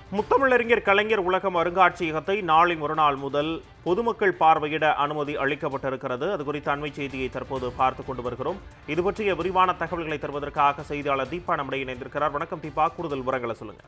முத்தமிழறிஞர் கலைஞர் உலகம் அருங்காட்சியகத்தை நாளை மறுநாள் முதல் பொதுமக்கள் பார்வையிட அனுமதி அளிக்கப்பட்டிருக்கிறது அது குறித்த அண்மை செய்தியை தற்போது பார்த்து கொண்டு வருகிறோம் இது பற்றிய விரிவான தகவல்களை தருவதற்காக செய்தியாளர் தீபா நம்முடைய இணைந்திருக்கிறார் வணக்கம் தீபா கூடுதல் விவரங்களை சொல்லுங்க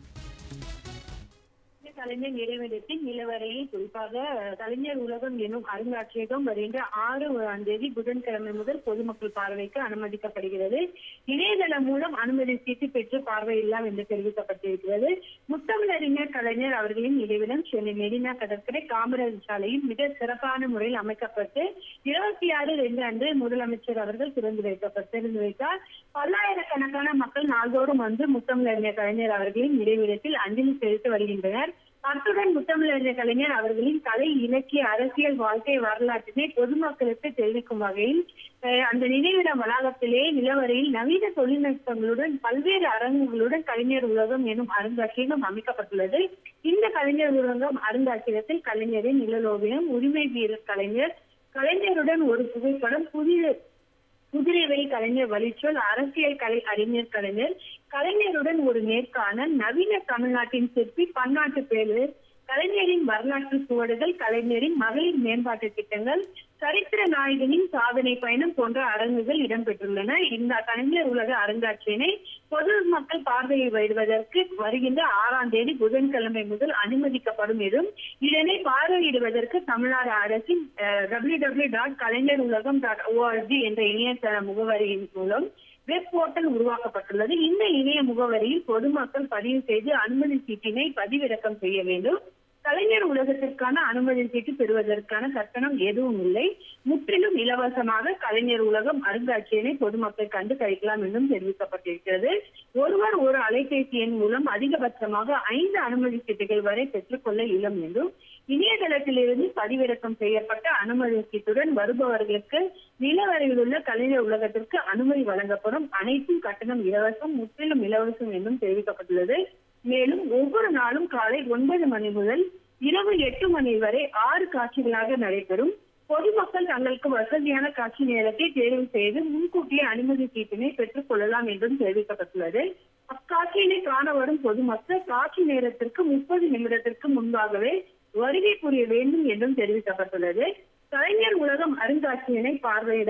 கலைஞர் நினைவிடத்தின் நிலவரையில் குறிப்பாக கலைஞர் உலகம் எனும் அருங்காட்சியகம் வருகின்ற ஆறு தேதி புதன்கிழமை முதல் பொதுமக்கள் பார்வைக்கு அனுமதிக்கப்படுகிறது இணையதளம் மூலம் அனுமதி சீட்டு பெற்று பார்வையிடலாம் என்று தெரிவிக்கப்பட்டிருக்கிறது முத்தமிழறிஞர் கலைஞர் அவர்களின் நினைவிடம் சென்னை மெரினா கடற்கரை காமராஜ் சாலையில் மிக சிறப்பான முறையில் அமைக்கப்பட்டு இருபத்தி ஆறு ரெண்டு அன்று முதலமைச்சர் அவர்கள் திறந்து வைக்கப்பட்டு திறந்து வைத்தார் பல்லாயிரக்கணக்கான மக்கள் நாள்தோறும் வந்து முத்தமிழறிஞர் கலைஞர் அவர்களின் நினைவிடத்தில் அஞ்சலி செலுத்தி வருகின்றனர் அத்துடன் முத்தமிழறிஞர் கலைஞர் அவர்களின் கலை இலக்கிய அரசியல் வாழ்க்கை வரலாற்றினை பொதுமக்களுக்கு தெரிவிக்கும் வகையில் அஹ், அந்த நினைவிட வளாகத்திலே நிலவரையில் நவீன தொழில்நுட்பங்களுடன் பல்வேறு அரங்குகளுடன் கலைஞர் உலகம் எனும் அருங்காட்சியகம் அமைக்கப்பட்டுள்ளது இந்த கலைஞர் உலகம் அருங்காட்சியகத்தில் கலைஞரின் நிழலோவியம் உரிமை வீரர் கலைஞர் கலைஞருடன் ஒரு புகைப்படம் புதிய குதிரைவெளி கலைஞர் வழிச்சொல் அரசியல் கலை அறிஞர் கலைஞர் கலைஞருடன் ஒரு நேர்காணல் நவீன தமிழ்நாட்டின் சிற்பி பன்னாட்டு பேரு கலைஞரின் வரலாற்று சுவடுகள் கலைஞரின் மகளிர் மேம்பாட்டு திட்டங்கள் சரித்திர நாயகனின் சாதனை பயணம் போன்ற அரங்குகள் இடம்பெற்றுள்ளன இந்த கலைஞர் உலக அருங்காட்சியினை பொதுமக்கள் பார்வையிடுவதற்கு வருகின்ற ஆறாம் தேதி புதன்கிழமை முதல் அனுமதிக்கப்படும் என்றும் இதனை பார்வையிடுவதற்கு தமிழ்நாடு அரசின் டபிள்யூ டபிள்யூ டாட் கலைஞர் உலகம் டாட் ஓஆர்ஜி என்ற இணையதள முகவரியின் மூலம் வெப் போர்ட்டல் உருவாக்கப்பட்டுள்ளது இந்த இணைய முகவரியில் பொதுமக்கள் பதிவு செய்து அனுமதி சீட்டினை பதிவிறக்கம் செய்ய வேண்டும் கலைஞர் உலகத்திற்கான அனுமதி சீட்டு பெறுவதற்கான கட்டணம் எதுவும் இல்லை முற்றிலும் இலவசமாக கலைஞர் உலகம் அருங்காட்சியினை பொதுமக்கள் கண்டு கழிக்கலாம் என்றும் தெரிவிக்கப்பட்டிருக்கிறது ஒருவர் ஒரு அலைபேசி எண் மூலம் அதிகபட்சமாக ஐந்து அனுமதி சீட்டுகள் வரை பெற்றுக்கொள்ள இயலும் என்றும் இணையதளத்திலிருந்து பதிவிறக்கம் செய்யப்பட்ட அனுமதி சீட்டுடன் வருபவர்களுக்கு நிலவரையில் உள்ள கலைஞர் உலகத்திற்கு அனுமதி வழங்கப்படும் அனைத்தும் கட்டணம் இலவசம் முற்றிலும் இலவசம் என்றும் தெரிவிக்கப்பட்டுள்ளது மேலும் ஒவ்வொரு நாளும் காலை ஒன்பது மணி முதல் இரவு எட்டு மணி வரை ஆறு காட்சிகளாக நடைபெறும் பொதுமக்கள் தங்களுக்கு வசதியான காட்சி நேரத்தை தேர்வு செய்து முன்கூட்டியே அனுமதி சீட்டினை பெற்றுக் கொள்ளலாம் என்றும் தெரிவிக்கப்பட்டுள்ளது அக்காட்சியினை காண வரும் பொதுமக்கள் காட்சி நேரத்திற்கு முப்பது நிமிடத்திற்கு முன்பாகவே வருகை புரிய வேண்டும் என்றும் தெரிவிக்கப்பட்டுள்ளது கலைஞர் உலகம் அருங்காட்சியினை பார்வையிட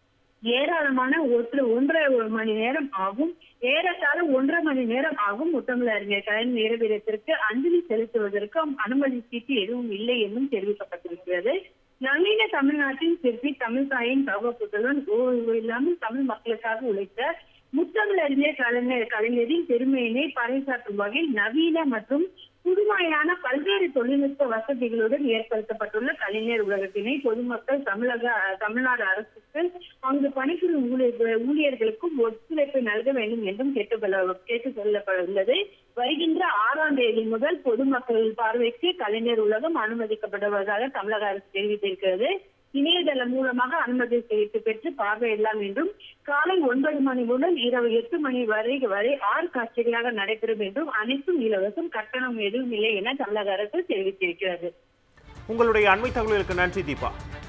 ஏராளமான ஒரு ஒன்றரை ஒரு மணி நேரம் ஆகும் ஏறத்தாழ ஒன்றரை மணி நேரம் ஆகும் முத்தமிழறிஞர் கலைஞர் நிறவீரத்திற்கு அஞ்சலி செலுத்துவதற்கு அனுமதி சீட்டு எதுவும் இல்லை என்றும் தெரிவிக்கப்பட்டிருக்கிறது நவீன தமிழ்நாட்டின் சிற்பி தமிழ் தாயின் தகவப்புடன் ஓய்வு இல்லாமல் தமிழ் மக்களுக்காக உழைத்த முத்தமிழறிஞர் கலைஞர் கலைஞரின் பெருமையினை பறைசாற்றும் வகையில் நவீன மற்றும் புதுமையான பல்வேறு தொழில்நுட்ப வசதிகளுடன் ஏற்படுத்தப்பட்டுள்ள கலைஞர் உலகத்தினை பொதுமக்கள் தமிழக தமிழ்நாடு அரசுக்கு அங்கு பணிபுரியும் ஊழியர் ஊழியர்களுக்கும் ஒத்துழைப்பு நல்க வேண்டும் என்றும் கேட்டுக்கொள்ள கேட்டுக் கொள்ளப்பட்டுள்ளது வருகின்ற ஆறாம் தேதி முதல் பொதுமக்கள் பார்வைக்கு கலைஞர் உலகம் அனுமதிக்கப்படுவதாக தமிழக அரசு தெரிவித்திருக்கிறது இணையதளம் மூலமாக அனுமதி செய்து பெற்று பார்வையிடலாம் என்றும் காலை ஒன்பது மணி முதல் இரவு எட்டு மணி வரை வரை ஆறு காட்சிகளாக நடைபெறும் என்றும் அனைத்தும் இலவசம் கட்டணம் எதுவும் இல்லை என தமிழக அரசு தெரிவித்திருக்கிறது உங்களுடைய அண்மை தகவல்களுக்கு நன்றி தீபா